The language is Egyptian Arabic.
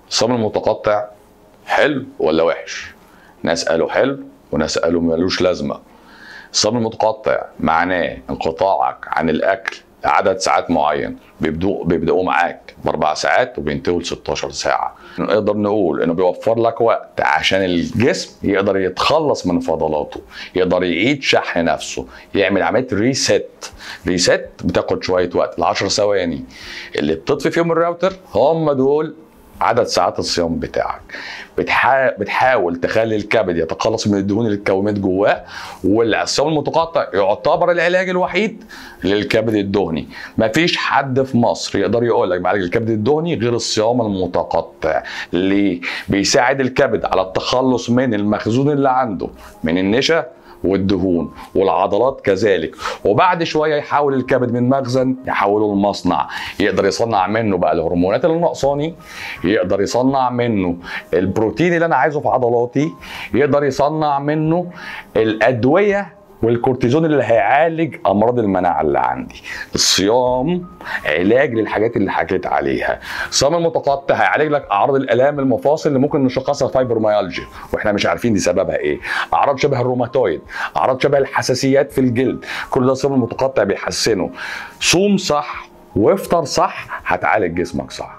الصيام المتقطع حلو ولا وحش ناس قالوا حلو وناس قالوا ملوش لازمه الصيام المتقطع معناه انقطاعك عن الاكل عدد ساعات معين بيبدأوا بيبدأوا معاك باربع ساعات وبينتهوا ل 16 ساعه نقدر نقول انه بيوفر لك وقت عشان الجسم يقدر يتخلص من فضلاته يقدر يعيد شحن نفسه يعمل عمليه ريست ريست بتاخد شويه وقت ل 10 ثواني اللي بتطفي فيهم الراوتر هم دول عدد ساعات الصيام بتاعك بتحا... بتحاول تخلي الكبد يتخلص من الدهون اللي اتكونت جواه والصيام المتقطع يعتبر العلاج الوحيد للكبد الدهني مفيش حد في مصر يقدر يقول لك بعالج الكبد الدهني غير الصيام المتقطع ليه بيساعد الكبد على التخلص من المخزون اللي عنده من النشا والدهون والعضلات كذلك وبعد شويه يحول الكبد من مخزن يحوله لمصنع يقدر يصنع منه بقى الهرمونات اللي ناقصاني يقدر يصنع منه البروتين اللي انا عايزه في عضلاتي يقدر يصنع منه الادويه والكورتيزون اللي هيعالج امراض المناعه اللي عندي الصيام علاج للحاجات اللي حكيت عليها الصيام المتقطع هيعالج لك اعراض الالام المفاصل اللي ممكن نشخصها فايبروميالجيا واحنا مش عارفين دي سببها ايه اعراض شبه الروماتويد اعراض شبه الحساسيات في الجلد كل ده الصيام المتقطع بيحسنه صوم صح وافطر صح هتعالج جسمك صح